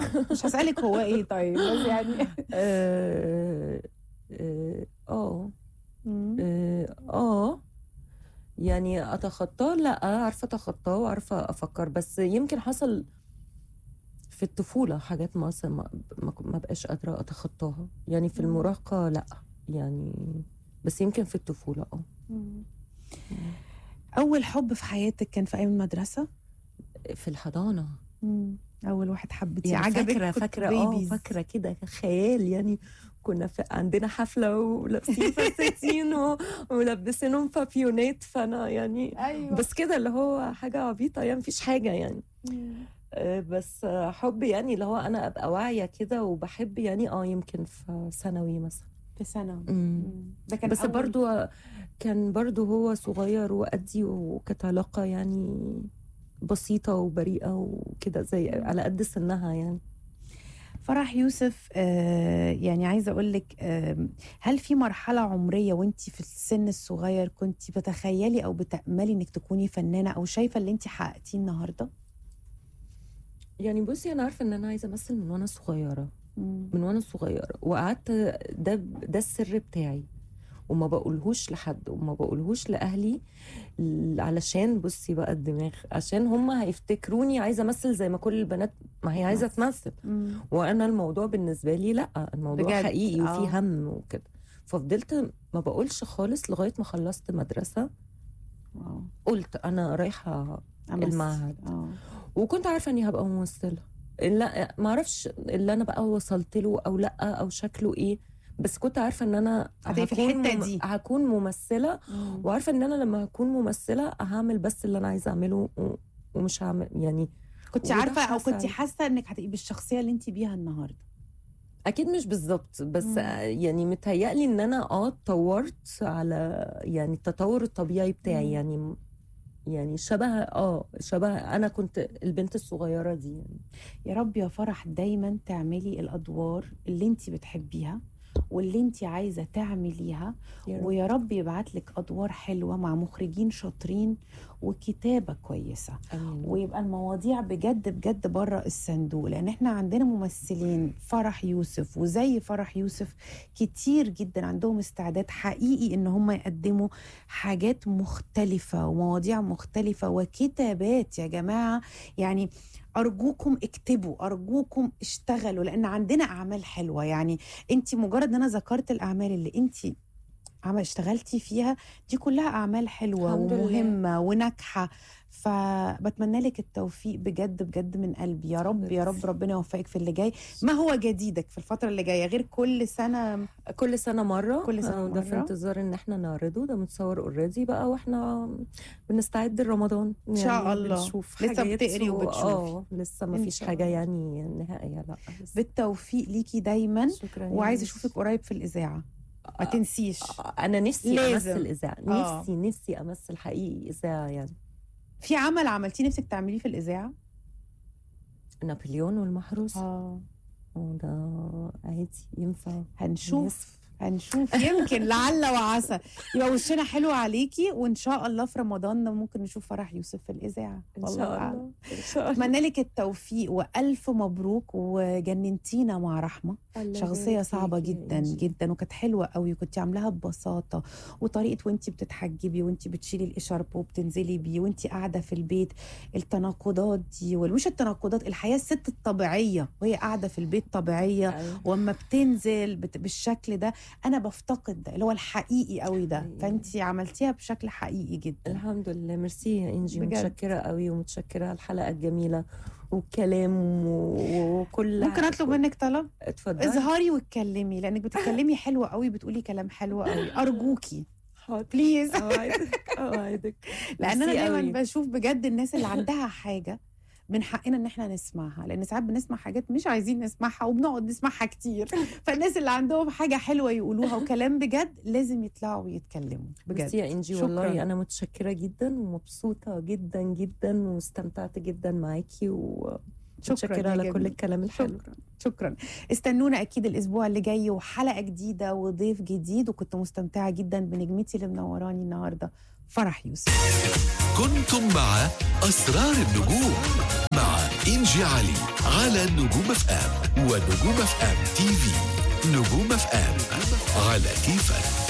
مش هسالك هو ايه طيب بس يعني اه اه اه مم. اه آه. يعني اتخطاه لا عارفه اتخطاه وعارفه افكر بس يمكن حصل في الطفوله حاجات ما ما, ما ما بقاش قادره اتخطاها يعني في مم. المراهقه لا يعني بس يمكن في الطفوله اه مم. اول حب في حياتك كان في ايام المدرسه في الحضانه مم. اول واحد حبيتيه يعني عجبك فاكره كنتوا فاكره اه babies. فاكره كده خيال يعني كنا في عندنا حفله ولابسين فساتين و- ولابسينهم بابيونات فانا يعني ايوه بس كده اللي هو حاجه عبيطه يعني مفيش حاجه يعني مم. آه، بس آه، حب يعني اللي هو انا ابقى واعيه كده وبحب يعني اه يمكن في ثانوي مثلا في ثانوي مم. مم. ده كان بس أول- برضو آه، كان برضو هو صغير وقدي وكانت علاقه يعني بسيطه وبريئه وكده زي على قد سنها يعني فرح يوسف آه يعني عايزه اقول لك آه هل في مرحله عمريه وانت في السن الصغير كنت بتخيلي او بتاملي انك تكوني فنانه او شايفه اللي انت حققتيه النهارده؟ يعني بصي انا عارفه ان انا عايزه امثل من وانا صغيره مم. من وانا صغيره وقعدت ده ده السر بتاعي وما بقولهوش لحد وما بقولهوش لاهلي ل- علشان بصي بقى الدماغ عشان هم هيفتكروني عايزه امثل زي ما كل البنات ما هي عايزه تمثل مم. وانا الموضوع بالنسبه لي لا الموضوع بجد؟ حقيقي آه. وفيه هم وكده ففضلت ما بقولش خالص لغايه ما خلصت مدرسه واو. قلت انا رايحه أمس. المعهد. اه وكنت عارفه اني هبقى ممثله لا ما اعرفش اللي انا بقى وصلت له او لا او شكله ايه بس كنت عارفه ان انا هتبقي في هكون الحتة مم- دي. هكون ممثله مم. وعارفه ان انا لما هكون ممثله هعمل بس اللي انا عايزه اعمله و- ومش هعمل يعني كنت وده عارفه او كنت حصل. حاسه انك هتبقي بالشخصيه اللي انت بيها النهارده اكيد مش بالظبط بس مم. يعني متهيألي ان انا اه اتطورت على يعني التطور الطبيعي بتاعي مم. يعني يعني شبه اه شبه انا كنت البنت الصغيره دي يعني يا رب يا فرح دايما تعملي الادوار اللي انت بتحبيها واللي انت عايزه تعمليها يا رب. ويا رب يبعت لك ادوار حلوه مع مخرجين شاطرين وكتابه كويسه امين ويبقى المواضيع بجد بجد بره الصندوق لان احنا عندنا ممثلين فرح يوسف وزي فرح يوسف كتير جدا عندهم استعداد حقيقي ان هم يقدموا حاجات مختلفه ومواضيع مختلفه وكتابات يا جماعه يعني ارجوكم اكتبوا ارجوكم اشتغلوا لان عندنا اعمال حلوه يعني انت مجرد ان انا ذكرت الاعمال اللي انت عمل اشتغلتي فيها دي كلها اعمال حلوه الحمد لله. ومهمه وناجحه فبتمنى لك التوفيق بجد بجد من قلبي يا رب يا رب ربنا يوفقك في اللي جاي ما هو جديدك في الفتره اللي جايه غير كل سنه كل سنه مره كل سنة آه، ده في مرة. انتظار ان احنا نعرضه ده متصور اوريدي بقى واحنا بنستعد لرمضان إن شاء الله. بنشوف لسه حاجات بتقري و- وبتشوفي. اه لسه ما إن فيش شاء حاجه الله. يعني نهائيه لا لسه. بالتوفيق ليكي دايما شكرا يا وعايزه ناس. اشوفك قريب في الاذاعه ما تنسيش انا نفسي لازم. امثل اذاعه آه. نفسي نفسي امثل حقيقي اذاعه يعني في عمل عملتيه نفسك تعمليه في الاذاعه نابليون والمحروس اه اه ده عادي ينفع هنشوف هنشوف يمكن لعل وعسى يبقى وشنا حلو عليكي وان شاء الله في رمضان ممكن نشوف فرح يوسف في الاذاعه ان والله شاء أعلم. الله ان شاء الله اتمنى لك التوفيق والف مبروك وجننتينا مع رحمه الله شخصيه يبارك صعبه فيك يا جدا إنجي. جدا وكانت حلوه قوي وكنت عاملاها ببساطه وطريقه وانت بتتحجبي وانت بتشيلي الاشارب وبتنزلي بيه وانت قاعده في البيت التناقضات دي ومش التناقضات الحياه الست الطبيعيه وهي قاعده في البيت طبيعيه أيوة. واما بتنزل بت- بالشكل ده انا بفتقد ده اللي هو الحقيقي قوي ده حقيقي. فانت عملتيها بشكل حقيقي جدا الحمد لله ميرسي يا انجي بجد. متشكره قوي ومتشكره على الحلقه الجميله والكلام و- وكل ممكن اطلب منك طلب اتفضلي اظهري واتكلمي لانك بتتكلمي حلو قوي بتقولي كلام حلو قوي ارجوكي حاضر بليز اوعدك اوعدك لان انا ميرسي دايما قوي. بشوف بجد الناس اللي عندها حاجه من حقنا ان احنا نسمعها لان ساعات بنسمع حاجات مش عايزين نسمعها وبنقعد نسمعها كتير فالناس اللي عندهم حاجه حلوه يقولوها وكلام بجد لازم يطلعوا ويتكلموا ميرسي بجد يا انجي شكراً. والله انا متشكره جدا ومبسوطه جدا جدا واستمتعت جدا معاكي ومتشكره يا على كل جميل. الكلام الحلو شكرا شكرا استنونا اكيد الاسبوع اللي جاي وحلقه جديده وضيف جديد وكنت مستمتعه جدا بنجمتي اللي منوراني النهارده فرح يوسف كنتم مع أسرار النجوم مع إنجي علي على نجوم اف ام ونجوم اف ام تي في نجوم اف ام على كيفك